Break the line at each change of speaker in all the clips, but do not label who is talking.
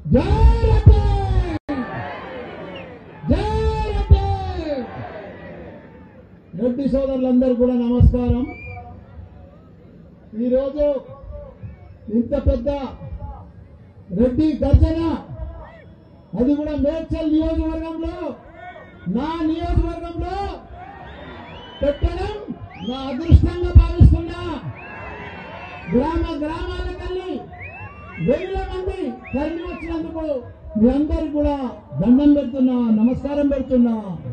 జై రెడ్డి జై రెడ్డి రెడ్డి సోదరులందరూ కూడా నమస్కారం ఈరోజు ఇంత పెద్ద రెడ్డి గర్జన అది కూడా మేడ్చల్ నియోజకవర్గంలో నా నియోజకవర్గంలో పెట్టడం నా అదృష్టంగా భావిస్తున్నా గ్రామ గ్రామాలకెళ్ళి వేల మంది తరలి వచ్చినందుకు మీ అందరికి కూడా దండం పెడుతున్నా నమస్కారం పెడుతున్నా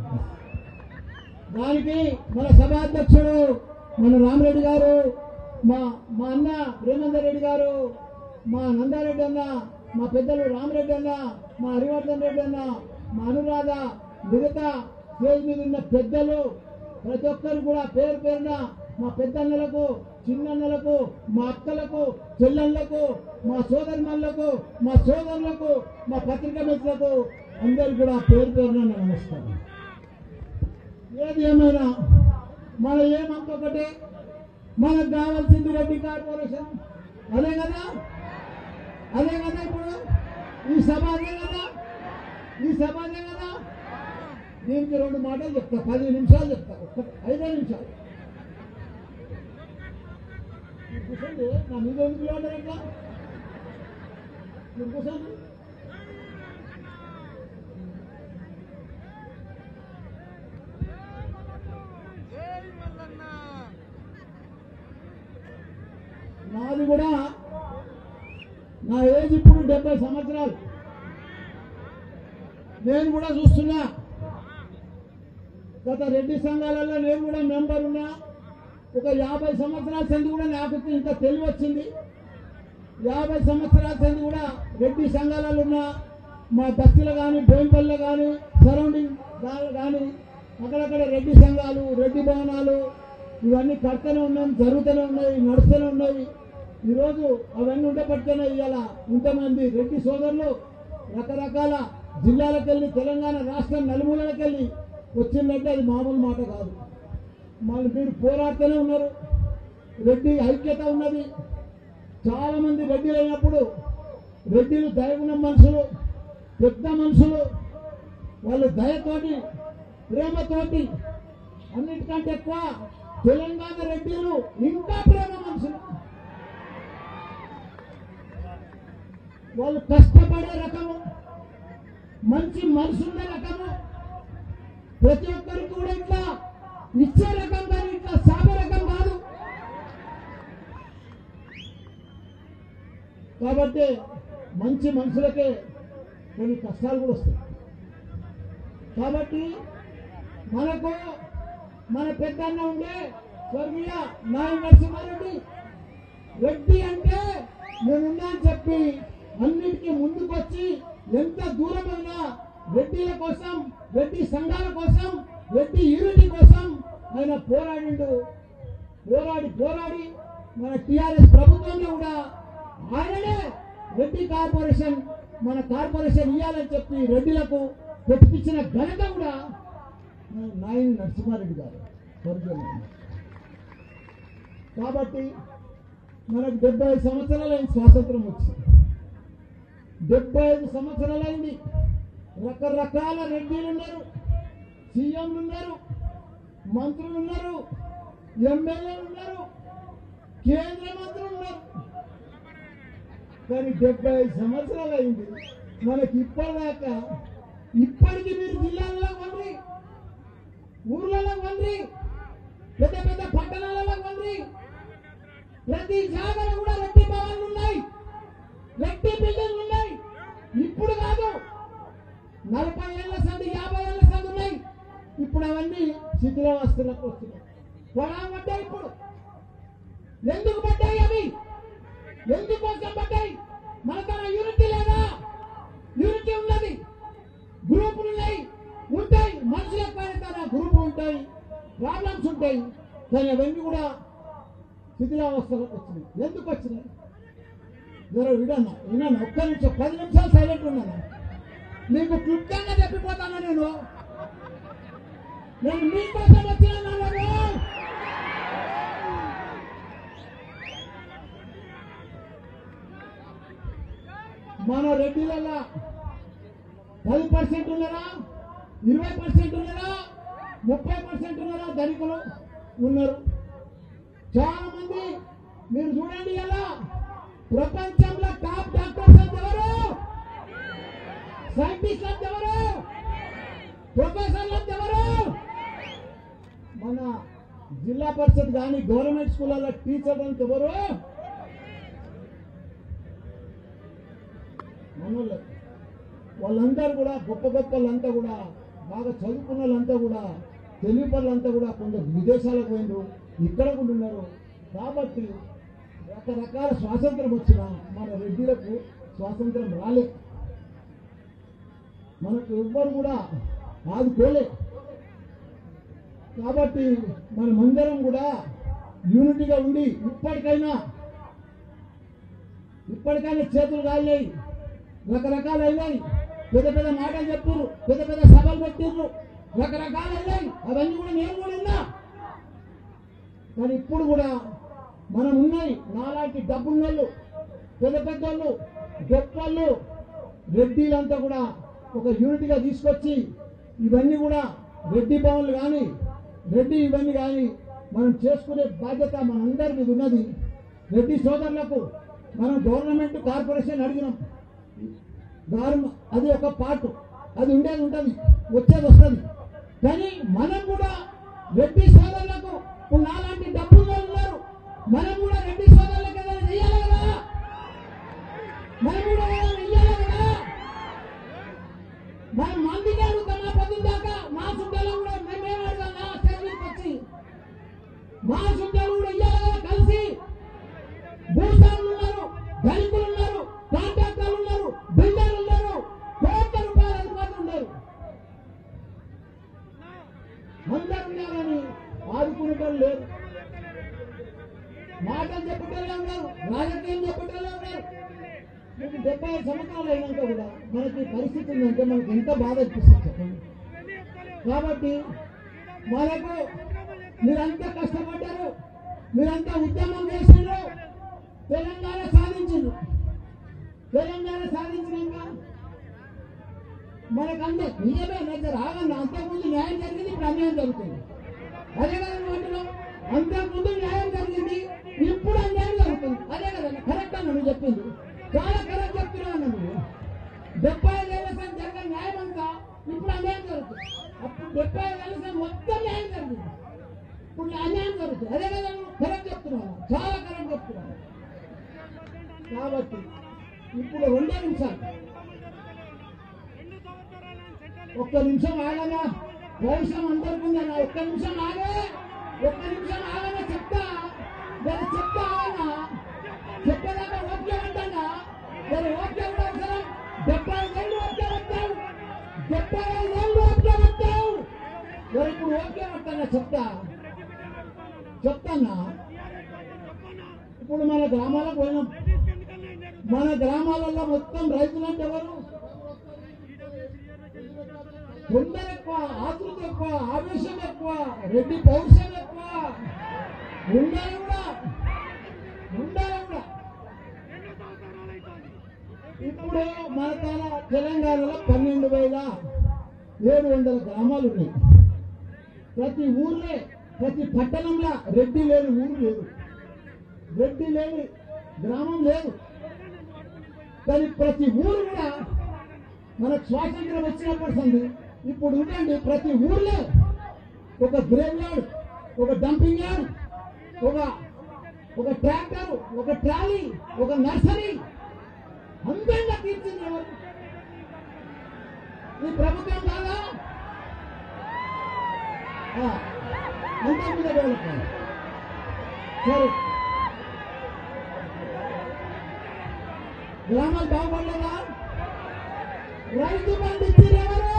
దానికి మన సభాధ్యక్షుడు మన రామరెడ్డి గారు మా మా అన్న ప్రేమందర్ రెడ్డి గారు మా నందారెడ్డి అన్న మా పెద్దలు రామరెడ్డి అన్న మా హరివర్ధన్ రెడ్డి అన్న మా అనురాధ మిగతా స్టేజ్ మీద ఉన్న పెద్దలు ప్రతి ఒక్కరు కూడా పేరు పేరున మా పెద్దన్నలకు చిన్నన్నలకు మా అక్కలకు చెల్లెళ్లకు మా సోదరిమణులకు మా సోదరులకు మా పత్రికా మిత్రులకు అందరు కూడా పేరు పేరున నా నమస్కారం ఏది ఏమైనా మన ఏమంత ఒకటి మనకు కావాల్సింది రెడ్డి కార్పొరేషన్ అదే కదా అదే కదా ఇప్పుడు ఈ సభ అదే కదా ఈ సభ అదే కదా దీనికి రెండు మాటలు చెప్తా పది నిమిషాలు చెప్తా ఒక్క ఐదే నిమిషాలు మీరు కూర్చోండి నా మీద ఎందుకు లేవంటారు ఎట్లా మీరు కూర్చోండి నాది కూడా నా ఏజ్ ఇప్పుడు డెబ్బై సంవత్సరాలు నేను కూడా చూస్తున్నా గత రెడ్డి సంఘాలలో నేను కూడా మెంబర్ ఉన్నా ఒక యాభై సంవత్సరాల సంది కూడా నాకు ఇంత తెలివి వచ్చింది యాభై సంవత్సరాల సంది కూడా రెడ్డి సంఘాలలో ఉన్నా మా బస్తీలో కానీ బోయిపల్లిలో కానీ సరౌండింగ్ కానీ అక్కడక్కడ రెడ్డి సంఘాలు రెడ్డి భవనాలు ఇవన్నీ కడుతూనే ఉన్నాయి జరుగుతూనే ఉన్నాయి నడుస్తూనే ఉన్నాయి ఈరోజు అవన్నీ ఉండబట్టుకునే ఇవాళ ఇంతమంది రెడ్డి సోదరులు రకరకాల జిల్లాలకు వెళ్ళి తెలంగాణ రాష్ట్రం నలుమూలలకు వెళ్ళి వచ్చిందంటే అది మామూలు మాట కాదు మళ్ళీ మీరు పోరాడుతూనే ఉన్నారు రెడ్డి ఐక్యత ఉన్నది చాలా మంది రెడ్డిలు అయినప్పుడు రెడ్డిలు దయగుణ మనుషులు పెద్ద మనుషులు వాళ్ళు దయతోటి ప్రేమతోటి అన్నిటికంటే ఎక్కువ తెలంగాణ రెడ్డిలు ఇంకా ప్రేమ మనుషులు వాళ్ళు కష్టపడే రకము మంచి మనసున్న రకము ప్రతి ఒక్కరికి కూడా ఇట్లా ఇచ్చే రకం కానీ ఇట్లా సాపే రకం కాదు కాబట్టి మంచి మనుషులకే కొన్ని కష్టాలు కూడా వస్తాయి కాబట్టి మనకు మన పెద్దన్న ఉండే స్వర్గీయ నాయన నరసింహారెడ్డి రెడ్డి అంటే నేనున్నా అని చెప్పి అన్నిటికీ ముందుకొచ్చి ఎంత దూరమైనా రెడ్డిల కోసం రెడ్డి సంఘాల కోసం రెడ్డి యూనిటీ కోసం ఆయన పోరాడిండు పోరాడి పోరాడి మన టిఆర్ఎస్ ప్రభుత్వంలో కూడా ఆయననే రెడ్డి కార్పొరేషన్ మన కార్పొరేషన్ ఇవ్వాలని చెప్పి రెడ్డిలకు తెప్పించిన ఘనత కూడా మన నాయని నరసింహారెడ్డి గారు స్వర్గీయ కాబట్టి మనకు డెబ్బై ఐదు సంవత్సరాలైంది స్వాతంత్రం వచ్చింది డెబ్బై ఐదు సంవత్సరాలైంది రకరకాల రెడ్డిలు ఉన్నారు సీఎంలు ఉన్నారు మంత్రులు ఉన్నారు ఎమ్మెల్యేలు ఉన్నారు కేంద్ర మంత్రులు ఉన్నారు కానీ డెబ్బై ఐదు సంవత్సరాలు అయింది మనకి ఇప్పటిదాకా ఇప్పటికి మీరు జిల్లాల్లో వండి ఊర్లలో వండి పెద్ద పెద్ద పట్టణాలలో వండి ప్రతి జాగాలో కూడా రెడ్డి భవన్లు ఉన్నాయి రెడ్డి బిల్డింగ్లు ఉన్నాయి ఇప్పుడు కాదు నలభై ఏళ్ల సంది యాభై ఏళ్ల సంది ఉన్నాయి ఇప్పుడు అవన్నీ శిథిలావస్థలకు వస్తున్నాయి పొడా పడ్డాయి ఇప్పుడు ఎందుకు పడ్డాయి అవి ఎందుకోసం పడ్డాయి మన తన యూనిటీ లేదా యూనిటీ ఉన్నది గ్రూపులు ఉన్నాయి ఉంటాయి మనుషులకు పైన తన గ్రూపులు ఉంటాయి ప్రాబ్లమ్స్ ఉంటాయి కానీ అవన్నీ కూడా శిథిలావస్థలకు వచ్చినాయి ఎందుకు వచ్చినాయి జర విడన్నా విన్నాను ఒక్క నిమిషం పది నిమిషాలు సైలెంట్ ఉన్నాను మీకు క్లుప్తంగా చెప్పిపోతాను నేను నేను మీకోసం వచ్చిన నాన్నగారు. మన రెడ్డిలలో పది పర్సెంట్ ఉన్నారా ఇరవై పర్సెంట్ ఉన్నారా ముప్పై పర్సెంట్ ఉన్నారా ధనికులు ఉన్నారు చాలా మంది మీరు చూడండి ఎలా ప్రపంచంలో టాప్ డాక్టర్స్ అంటే ఎవరు సైంటిస్ట్ అంటే ఎవరు ప్రొఫెసర్లు అంటే ఎవరు మన జిల్లా పరిషత్ కానీ గవర్నమెంట్ స్కూళ్ళలో టీచర్ అంటే ఎవరు మనోళ్ళే వాళ్ళందరూ కూడా గొప్ప గొప్ప వాళ్ళంతా కూడా బాగా చదువుకున్న వాళ్ళంతా కూడా తెలివి వాళ్ళంతా కూడా కొందరు విదేశాలకు పోయినారు ఇక్కడ కూడా ఉన్నారు కాబట్టి రకరకాల స్వాతంత్రం వచ్చిన మన రెడ్డిలకు స్వాతంత్రం రాలే మనకు ఎవ్వరు కూడా ఆదుకోలే కాబట్టి మనమందరం కూడా యూనిటీగా ఉండి ఇప్పటికైనా ఇప్పటికైనా చేతులు కాలినాయి రకరకాలు అయినాయి పెద్ద పెద్ద మాటలు చెప్తున్నారు పెద్ద పెద్ద సభలు పెట్టిర్రు రకరకాలు అయినాయి అవన్నీ కూడా నేను కూడా విన్నా కానీ ఇప్పుడు కూడా మనం ఉన్నాయి నాలాంటి డబ్బున్నోళ్ళు పెద్ద పెద్దోళ్ళు గొప్పళ్ళు రెడ్డిలంతా కూడా ఒక యూనిట్గా తీసుకొచ్చి ఇవన్నీ కూడా రెడ్డి భవన్లు కానీ రెడ్డి ఇవన్నీ కానీ మనం చేసుకునే బాధ్యత మనందరి మీద ఉన్నది రెడ్డి సోదరులకు మనం గవర్నమెంట్ కార్పొరేషన్ అడిగినాం గవర్నమెంట్ అది ఒక పార్ట్ అది ఉండేది ఉంటుంది వచ్చేది వస్తుంది కానీ మనం కూడా రెడ్డి సోదరులకు ఇప్పుడు నాలాంటి డబ్బులు ఉన్నారు మనం కూడా రెడ్డి సోదరులకు ఏదైనా చెయ్యాలి కదా మనం కూడా ఏదైనా చెయ్యాలి కదా మనం మందికి అడుగుతున్నా పొద్దున్న దాకా మా సుడ్డలో కూడా మేమేం అడుగుతున్నా స్టేజ్ వచ్చి మా సుడ్డలు కూడా ఇయ్యాలి కదా కలిసి భూస్వాములు ఉన్నారు ధనికులు ఉన్నారు కాంట్రాక్టర్లు ఉన్నారు బిల్డర్లు ఉన్నారు కోట్ల రూపాయల అధికారులు ఉన్నారు అందరు ఉన్నారని ఆదుకునేటోళ్ళు లేరు మాటలు చెప్పేటోళ్ళే ఉన్నారు రాజకీయం చెప్పేటోళ్ళే ఉన్నారు మీకు డెబ్బై ఐదు సంవత్సరాలు అయినాక కూడా మనకి ఈ పరిస్థితి ఉందంటే మనకి ఎంత బాధ అనిపిస్తుంది చెప్పండి కాబట్టి మనకు మీరంతా కష్టపడ్డారు మీరంతా ఉద్యమం చేసిండ్రు తెలంగాణ సాధించిండ్రు తెలంగాణ సాధించినాక మనకంటే నిజమే దగ్గర ఆగండి అంతకుముందు న్యాయం జరిగింది ఇప్పుడు అన్యాయం జరుగుతుంది అదే కదా నువ్వు అంటున్నావు అంతకుముందు న్యాయం జరిగింది ఇప్పుడు అన్యాయం జరుగుతుంది అదే కదా కరెక్ట్ అన్న నువ్వు చెప్పింది చాలా కరెక్ట్ చెప్తున్నావు అన్న నువ్వు డెబ్బై ఐదు ఏళ్ళ సంది జరగని న్యాయం అంతా ఇప్పుడు అన్యాయం జరుగుతుంది అప్పుడు డెబ్బై ఐదు ఏళ్ళ సంది మొత్తం న్యాయం జరిగింది ఇప్పుడు అన్యాయం జరుగుతుంది అదే కదా నువ్వు కరెక్ట్ చెప్తున్నావు చాలా కరెక్ట్ చెప్తున్నావు కాబట్టి ఇప్పుడు రెండే నిమిషాలు ఒక్క నిమిషం ఆగనా పౌరుషం అందరికి ఉందన్న ఒక్క నిమిషం ఆగే ఒక్క నిమిషం ఆగనా చెప్తా నేను చెప్తా ఆగనా చెప్పేదాకా ఓకే అంటానా నేను ఓకే కూడా అవసరం డెబ్బై ఐదేళ్ళు ఓకే వస్తావు డెబ్బై ఐదేళ్ళు ఓకే వస్తావు మరి ఇప్పుడు ఓకే అంటానా చెప్తా చెప్తానా ఇప్పుడు మన గ్రామాలకు పోయినాం మన గ్రామాలలో మొత్తం రైతులంటే ఎవరు తొందర ఎక్కువ ఆతృత ఎక్కువ ఆవేశం ఎక్కువ రెడ్డి పౌరుషం ఎక్కువ ఉండాలి కూడా ఉండాలి కూడా ఇప్పుడు మన తన తెలంగాణలో పన్నెండు వేల ఏడు వందల గ్రామాలు ఉన్నాయి ప్రతి ఊర్లే ప్రతి పట్టణంలో రెడ్డి లేని ఊరు లేదు రెడ్డి లేని గ్రామం లేదు కానీ ప్రతి ఊరు కూడా మనకు స్వాతంత్రం వచ్చినప్పటి సంది ఇప్పుడు ఉండండి ప్రతి ఊర్లో ఒక గ్రేవ్ యార్డ్ ఒక డంపింగ్ యార్డ్ ఒక ఒక ట్రాక్టర్ ఒక ట్రాలీ ఒక నర్సరీ అందంగా తీర్చింది ఎవరు ఈ ప్రభుత్వం కాదా ఆ, అంతా మీద డెవలప్ అయింది. సరే గ్రామాలు బాగుపడలేదా రైతు పండించారు ఎవరు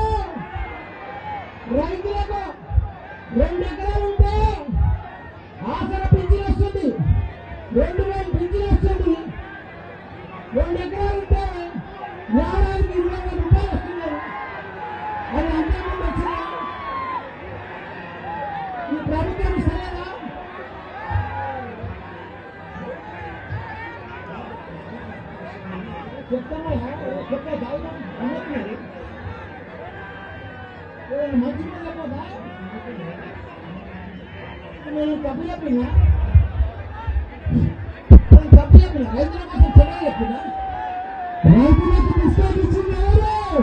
రైతులకు రెండు ఎకరాలు ఉంటే ఆసర పింఛన్ వస్తుంది రెండు వేలు పింఛన్ వస్తుంది రెండు ఎకరాలు ఉంటే ఏడాదికి ఇరవై వేల రూపాయలు వస్తున్నారు అది అంతకుముందు వచ్చిన ఈ ప్రభుత్వం ఇస్తలేదా చెప్తామా చెప్తా సాగుతాం అన్నది ఏదైనా మంచి మాట చెప్పదా నేను తప్పు చెప్పినా నేను తప్పు చెప్పినా రైతుల కోసం చెడ్డ చెప్పినా రైతులకు మిస్టేక్ ఇచ్చింది ఎవరు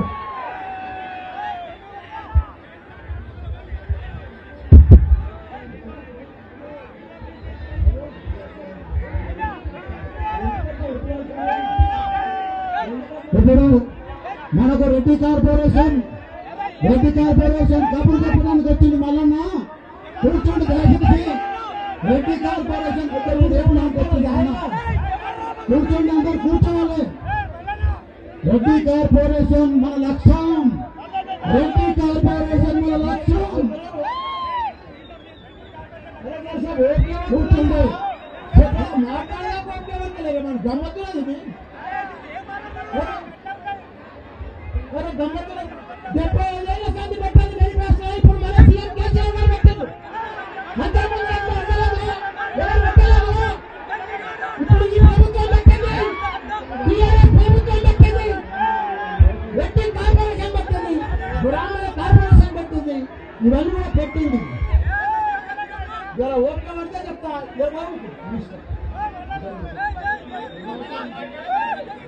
ఇప్పుడు మనకు రెడ్డి కార్పొరేషన్ రెడ్డి కార్పొరేషన్ కబురు చెప్పడానికి వచ్చింది మల్లన్న కూర్చోండి దయచేసి రెడ్డి కార్పొరేషన్ కబురు చెప్పడానికి వచ్చింది ఆయన కూర్చోండి అందరు కూర్చోవాలి రెడ్డి కార్పొరేషన్ మన లక్ష్యం రెడ్డి కార్పొరేషన్ మన లక్ష్యం కూర్చోండి మాట్లాడలేకపోతే మన గమ్మత్తులేదు ఇది మరి గమ్మత్తులు డెబ్బై ఐదేళ్ల సంది పెట్టింది మెయిన్ రాష్ట్రం ఇప్పుడు మన సీఎం కేసీఆర్ గారు పెట్టిండు అంతకుముందు ఎట్లా పెట్టలేదు? ఎవరు పెట్టలేదు? ఇప్పుడు ఈ ప్రభుత్వం పెట్టింది టీఆర్ఎస్ ప్రభుత్వం పెట్టింది రెడ్డి కార్పొరేషన్ పెట్టింది బ్రాహ్మణ కార్పొరేషన్ పెట్టింది ఇవన్నీ కూడా పెట్టింది జర ఓపిక పడితే చెప్తా ఏ బాబు? మీ ఇష్టం.